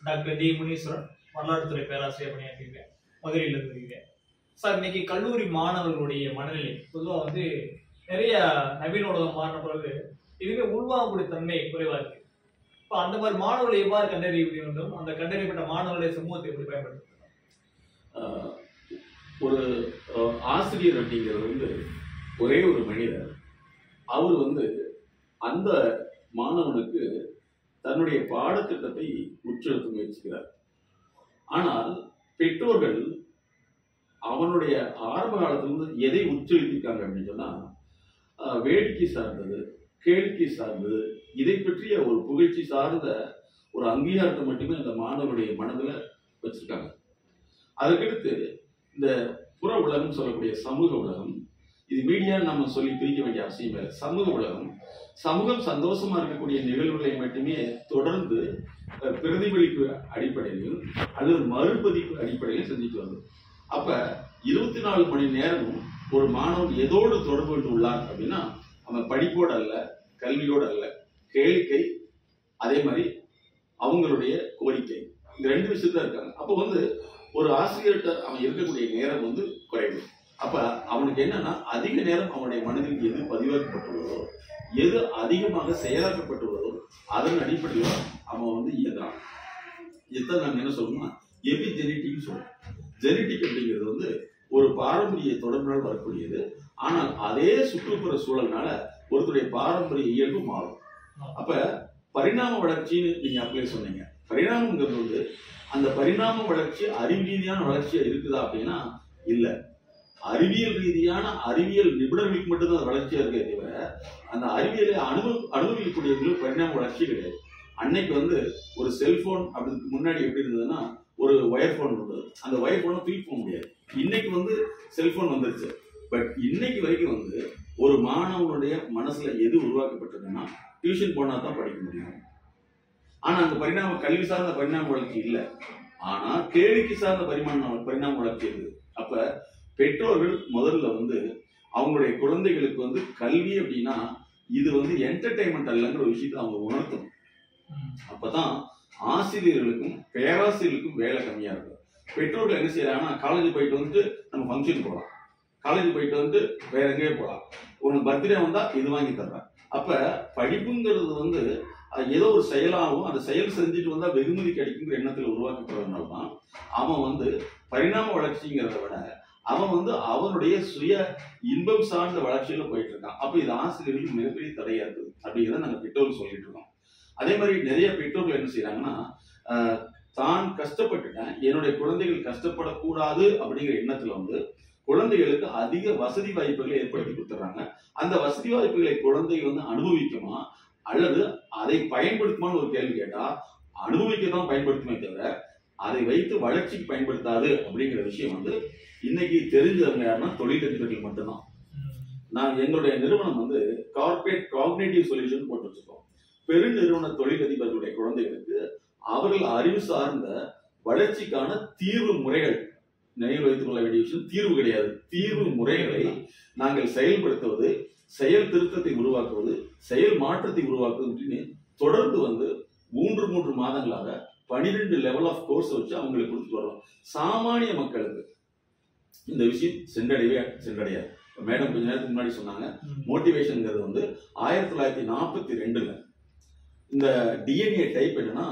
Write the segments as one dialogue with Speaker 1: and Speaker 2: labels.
Speaker 1: Doctor D Muneeswaran வரலாற்றுத்துறை பேராசிரியர் பணியாற்றிருக்கேன் மதுரையில் இருக்கிறீங்க சார் இன்னைக்கு கல்லூரி மாணவர்களுடைய மனநிலை பொதுவாக வந்து நிறைய நவீன உலகம் மாறின பிறகு இதுவே உள்வாங்கக்கூடிய தன்மை குறைவா இருக்கு இப்போ அந்த மாதிரி மாணவர்களை எவ்வாறு கண்டறிய வேண்டும் அந்த கண்டறியப்பட்ட மாணவர்களுடைய சமூகத்தை எப்படி பயன்படுத்தும்
Speaker 2: ஆஹ் ஒரு ஆஹ் ஆசிரியர் அப்படிங்கிறது வந்து ஒரே ஒரு மனிதர் அவர் வந்து அந்த மாணவனுக்கு தன்னுடைய பாடத்திட்டத்தை உட்செலுத்த முயற்சிக்கிறார் ஆனால் பெற்றோர்கள் அவனுடைய ஆரம்ப காலத்திலிருந்து எதை உட்செலுத்திருக்காங்க அப்படின்னு சொன்னா ஆஹ் வேடிக்கை சார்ந்தது கேளிக்கை சார்ந்தது இதை பற்றிய ஒரு புகழ்ச்சி சார்ந்த ஒரு அங்கீகாரத்தை மட்டுமே அந்த மாணவருடைய மனதில் வச்சிருக்காங்க அதுக்கடுத்து இந்த புற உலகம் சொல்லக்கூடிய சமூக உலகம் இது மீடியா நம்ம சொல்லி பிரிக்க வேண்டிய அவசியம் இல்லை சமூக உலகம் சமூகம் சந்தோஷமா இருக்கக்கூடிய நிகழ்வுகளை மட்டுமே தொடர்ந்து அஹ், பிரதிபலிப்பு அடிப்படையில் அல்லது மறுபதிப்பு அடிப்படையில் செஞ்சுட்டு வருது அப்ப இருபத்தி நாலு மணி நேரமும் ஒரு மாணவன் எதோடு தொடர்பு கொண்டு உள்ளான் அப்படின்னா அவன் படிப்போடு அல்ல கல்வியோடு அல்ல கேளிக்கை அதே மாதிரி அவங்களுடைய கோரிக்கை இந்த ரெண்டு விஷயத்துல இருக்காங்க அப்போ வந்து ஒரு ஆசிரியர்கிட்ட அவன் இருக்கக்கூடிய நேரம் வந்து குறைவு அப்ப அவனுக்கு என்னன்னா அதிக நேரம் அவனுடைய மனதில் எது பதிவாக்கப்பட்டுள்ளதோ எது அதிகமாக செயலாக்கப்பட்டுள்ளதோ அதன் அடிப்படையில் அவன் வந்து இயங்குறான் இதைத்தான் நாங்க என்ன சொல்லணும்னா எபி ஜெனட்டிக்னு சொல்றோம் ஜெனட்டிக் அப்படிங்கிறது வந்து ஒரு பாரம்பரிய தொடர்பினால் வரக்கூடியது ஆனால் அதே சுற்றுப்புற சூழல்னால ஒருத்தருடைய பாரம்பரிய இயல்பு மாறும் அப்ப பரிணாம வளர்ச்சின்னு நீங்க அப்ளை சொன்னீங்க பரிணாமங்கிறது வந்து அந்த பரிணாம வளர்ச்சி அறிவு ரீதியான வளர்ச்சியா இருக்குதா அப்படின்னா இல்ல அறிவியல் ரீதியான அறிவியல் நிபுணர்களுக்கு மட்டும்தான் அது வளர்ச்சியா இருக்கே தவிர அந்த அறிவியலை அனுபவ அனுபவிக்கக்கூடியவங்களுக்கு பரிணாம வளர்ச்சி கிடையாது அன்னைக்கு வந்து ஒரு செல்போன் அதுக்கு முன்னாடி எப்படி இருந்ததுன்னா ஒரு ஒயர் ஃபோன் இருந்தது அந்த ஒயர் ஃபோனை தூக்கி போக முடியாது இன்னைக்கு வந்து செல்போன் வந்துருச்சு பட் இன்னைக்கு வரைக்கும் வந்து ஒரு மாணவனுடைய மனசுல எது உருவாக்கப்பட்டிருக்குன்னா டியூஷன் போனா தான் படிக்க முடியும் ஆனா அந்த பரிணாம கல்வி சார்ந்த பரிணாம வளர்ச்சி இல்ல ஆனா கேளிக்கை சார்ந்த பரிமாண பரிணாம வளர்ச்சி இருக்கு அப்ப பெற்றோர்கள் முதல்ல வந்து அவங்களுடைய குழந்தைகளுக்கு வந்து கல்வி அப்படின்னா இது வந்து என்டர்டைன்மெண்ட் அல்லங்கிற ஒரு விஷயத்தை அவங்க உணர்த்தணும் அப்பதான் ஆசிரியர்களுக்கும் பேராசிரியர்களுக்கும் வேலை கம்மியா இருக்கும் பெற்றோர்கள் என்ன செய்யறாங்கன்னா காலேஜ் போயிட்டு வந்துட்டு நம்ம ஃபங்க்ஷன் போகலாம் காலேஜ் போயிட்டு வந்துட்டு வேற எங்கேயோ போகலாம் உனக்கு பர்த்டே வந்தா இது வாங்கி தர்றேன் அப்ப படிப்புங்கிறது வந்து அது ஏதோ ஒரு செயலாகவும் அந்த செயல் செஞ்சுட்டு வந்தா வெகுமதி கிடைக்குங்கிற எண்ணத்துல உருவாக்கப்படுறதுனால தான் அவன் வந்து பரிணாம வளர்ச்சிங்கிறத விட அவன் வந்து அவனுடைய சுய இன்பம் சார்ந்த வளர்ச்சியில போயிட்டு இருக்கான் அப்ப இது ஆசிரியர்களுக்கு மிகப்பெரிய தடையா இருக்குது அப்படிங்கிறத நாங்க பெற்றோர்கள் சொல்லிட்டு இருக்கோம் அதே மாதிரி நிறைய பெற்றோர்கள் என்ன செய்யறாங்கன்னா ஆஹ், தான் கஷ்டப்பட்டுட்டேன் என்னுடைய குழந்தைகள் கஷ்டப்படக்கூடாது அப்படிங்கிற எண்ணத்துல வந்து குழந்தைகளுக்கு அதிக வசதி வாய்ப்புகளை ஏற்படுத்தி கொடுத்துறாங்க அந்த வசதி வாய்ப்புகளை குழந்தை வந்து அனுபவிக்குமா அல்லது அதை பயன்படுத்துமான்னு ஒரு கேள்வி கேட்டா அனுபவிக்க தான் பயன்படுத்துமே தவிர அதை வைத்து வளர்ச்சிக்கு பயன்படுத்தாது அப்படிங்கிற விஷயம் வந்து இன்னைக்கு தெரிஞ்சவங்க யாருன்னா தொழிலதிபர்கள் மட்டும்தான் நான் எங்களுடைய நிறுவனம் வந்து கார்ப்பரேட் காக்னேட்டிவ் சொல்யூஷன் போட்டு வச்சிருக்கோம் பெருநிறுவன தொழிலதிபர்களுடைய குழந்தைகளுக்கு அவர்கள் அறிவு சார்ந்த வளர்ச்சிக்கான தீர்வு முறைகள் நினைவு வைத்துக் கொள்ள வேண்டிய விஷயம் தீர்வு கிடையாது தீர்வு முறைகளை நாங்கள் செயல்படுத்துவது செயல் திருத்தத்தை உருவாக்குவது செயல் மாற்றத்தை உருவாக்குவது அப்படின்னு தொடர்ந்து வந்து மூன்று மூன்று மாதங்களாக பனிரெண்டு லெவல் ஆஃப் கோர்ஸ் வச்சு அவங்களுக்கு கொடுத்துட்டு வரோம் சாமானிய மக்களுக்கு இந்த விஷயம் சென்றடையவே சென்றடையாது மேடம் கொஞ்ச நேரத்துக்கு முன்னாடி சொன்னாங்க மோட்டிவேஷன்ங்கிறது வந்து ஆயிரத்தி தொள்ளாயிரத்தி நாற்பத்தி ரெண்டுல இந்த டிஎன்ஏ டைப் என்னன்னா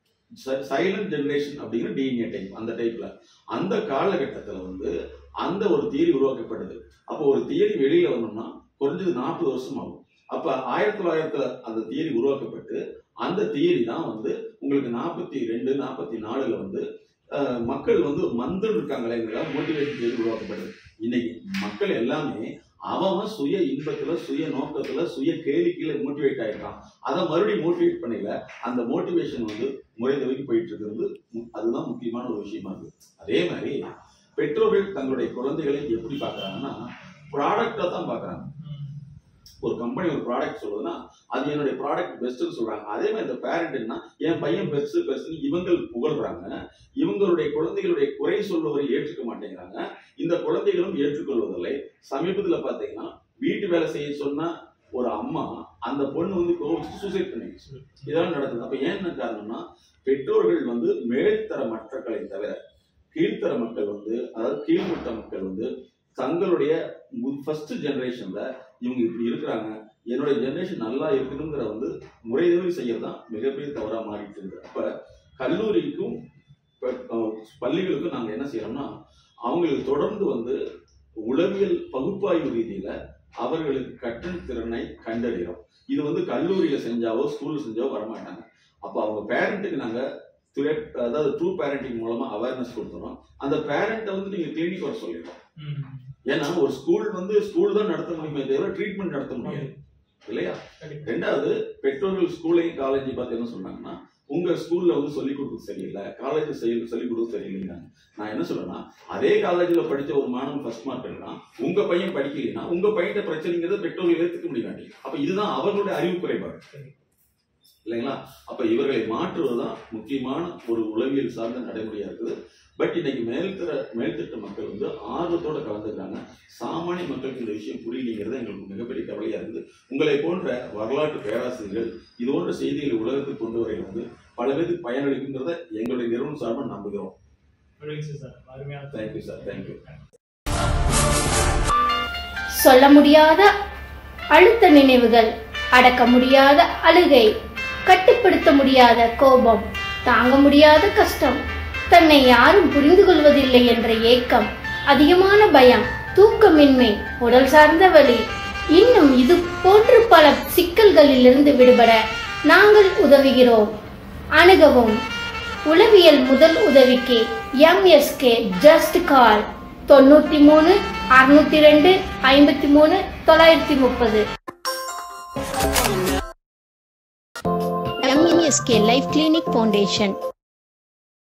Speaker 2: சைலண்ட் ஜெனரேஷன் அப்படிங்கிற டிஎன்ஏ டைப் அந்த டைப்ல அந்த காலகட்டத்தில் வந்து அந்த ஒரு தியரி உருவாக்கப்பட்டது அப்போ ஒரு தியரி வெளியில வரணும்னா குறைஞ்சது நாற்பது வருஷம் ஆகும் அப்ப ஆயிரத்தி தொள்ளாயிரத்துல அந்த தியரி உருவாக்கப்பட்டு அந்த தியரி தான் வந்து உங்களுக்கு நாற்பத்தி ரெண்டு நாற்பத்தி நாலுல வந்து அஹ், மக்கள் வந்து மந்தம் இருக்காங்களேங்கிற மோட்டிவேஷன் தியரி உருவாக்கப்பட்டது இன்னைக்கு மக்கள் எல்லாமே அவன் சுய இன்பத்துல சுய நோக்கத்துல சுய கேளிக்கையில மோட்டிவேட் ஆயிருக்கான் அதை மறுபடியும் மோட்டிவேட் பண்ணல அந்த மோட்டிவேஷன் வந்து முறை தவிர்த்து போயிட்டு இருக்கிறது மு- அதுதான் முக்கியமான ஒரு விஷயமா இருக்கு அதே மாதிரி பெற்றோர்கள் தங்களுடைய குழந்தைகளை எப்படி பார்க்கறாங்கன்னா ப்ராடக்டா தான் பார்க்கறாங்க ஒரு கம்பெனி ஒரு ப்ராடக்ட் சொல்லுதுன்னா அது என்னுடைய ப்ராடக்ட் பெஸ்ட்னு சொல்றாங்க அதே மாதிரி இந்த பேரண்ட் என்ன என் பையன் பெஸ்ட் பெஸ்ட்னு இவங்க புகழ்றாங்க இவங்களுடைய குழந்தைகளுடைய குறை சொல்பவரை ஏற்றுக்க மாட்டேங்கிறாங்க இந்த குழந்தைகளும் ஏற்றுக்கொள்வதில்லை சமீபத்துல பாத்தீங்கன்னா வீட்டு வேலை செய்ய சொன்ன ஒரு அம்மா அந்த பொண்ணு வந்து கோவிச்சு சூசைட் பண்ணி ஆயிடுச்சு இதெல்லாம் நடக்குது அப்ப ஏன் என்ன காரணம்னா பெற்றோர்கள் வந்து மேல்தர மற்றக்களை தவிர கீழ்த்தர மக்கள் வந்து அதாவது கீழ்மட்ட மக்கள் வந்து தங்களுடைய ஃபர்ஸ்ட் ஜெனரேஷன்ல இவங்க இப்படி இருக்கிறாங்க என்னுடைய ஜெனரேஷன் நல்லா இருக்கணுங்கிற வந்து முறைதவறி செய்யறது தான் மிகப்பெரிய தவறா மாறிட்டு இருக்கு அப்ப கல்லூரிக்கும் ப- அஹ் பள்ளிகளுக்கும் நாங்க என்ன செய்யறோம்னா அவங்களுக்கு தொடர்ந்து வந்து உளவியல் பகுப்பாய்வு ரீதியில அவர்களுக்கு கற்றல் திறனை கண்டறிகிறோம் இது வந்து கல்லூரியில செஞ்சாவோ ஸ்கூல்ல செஞ்சாவோ வரமாட்டாங்க அப்ப அவங்க பேரண்ட்டுக்கு நாங்க threat- அதாவது ட்ரூ பேரண்டிங் மூலமா அவேர்னஸ் கொடுத்துறோம் அந்த பேரண்ட்டை வந்து நீங்க கிளினிக் வர சொல்லிடுறோம்
Speaker 1: ம்.
Speaker 2: ஏன்னா ஒரு ஸ்கூல் வந்து ஸ்கூல் தான் நடத்த முடியுமே தவிர ட்ரீட்மெண்ட் நடத்த முடியாது இல்லையா
Speaker 1: கண்டிப்பா.
Speaker 2: ரெண்டாவது பெற்றோர்கள் ஸ்கூலையும் காலேஜ் பார்த்து என்ன சொன்னாங்கன்னா உங்க ஸ்கூல்ல வந்து சொல்லிக் கொடுக்குறது சரியில்லை காலேஜ் சொல்லிக் கொடுக்குறது சரியில்லைங்கிறாங்க நான் என்ன சொல்றேன்னா அதே காலேஜ்ல படிச்ச ஒரு மாணவன் ஃபர்ஸ்ட் மார்க் எடுக்கலாம் உங்க பையன் படிக்கலைன்னா உங்க பையன் பிரச்சனைங்கிறத பெற்றோர்கள் ஏத்துக்க முடியாது அப்ப இதுதான் அவர்களுடைய அறிவு குறைபாடு இல்லைங்களா அப்ப இவர்களை மாற்றுவதுதான் முக்கியமான ஒரு உளவியல் சார்ந்த நடைமுறையா இருக்குது பட் இன்னைக்கு மேல்தர மேல்தட்டு மக்கள் வந்து ஆர்வத்தோட கலந்துக்கிறாங்க சாமானிய மக்களுக்கு இந்த விஷயம் புரியலைங்கிறது எங்களுக்கு மிகப்பெரிய கவலையா இருக்குது உங்களை போன்ற வரலாற்று பேராசிரியர்கள் இது போன்ற செய்திகளை உலகத்துக்கு கொண்டு வரை வந்து பல பேருக்கு பயனளிக்குங்கிறத எங்களுடைய நிறுவனம் சார்பாக நம்புகிறோம்
Speaker 1: மகிழ்ச்சி சார் அருமையான
Speaker 2: தேங்க்யூ சார் தேங்க்யூ
Speaker 3: சொல்ல முடியாத அழுத்த நினைவுகள் அடக்க முடியாத அழுகை கட்டுப்படுத்த முடியாத கோபம் தாங்க முடியாத கஷ்டம் தன்னை யாரும் புரிந்து கொள்வதில்லை என்ற ஏக்கம் அதிகமான பயம் தூக்கமின்மை உடல் சார்ந்த வலி இன்னும் இது போன்று பல சிக்கல்களிலிருந்து விடுபட நாங்கள் உதவுகிறோம் அணுகவும் உளவியல் முதல் உதவிக்கு எம்எஸ்கே ஜஸ்ட் கால் தொண்ணூற்றி மூணு அறுநூத்தி ரெண்டு ஐம்பத்தி மூணு தொள்ளாயிரத்தி முப்பது எம்எஸ்கே லைஃப் கிளினிக் ஃபவுண்டேஷன்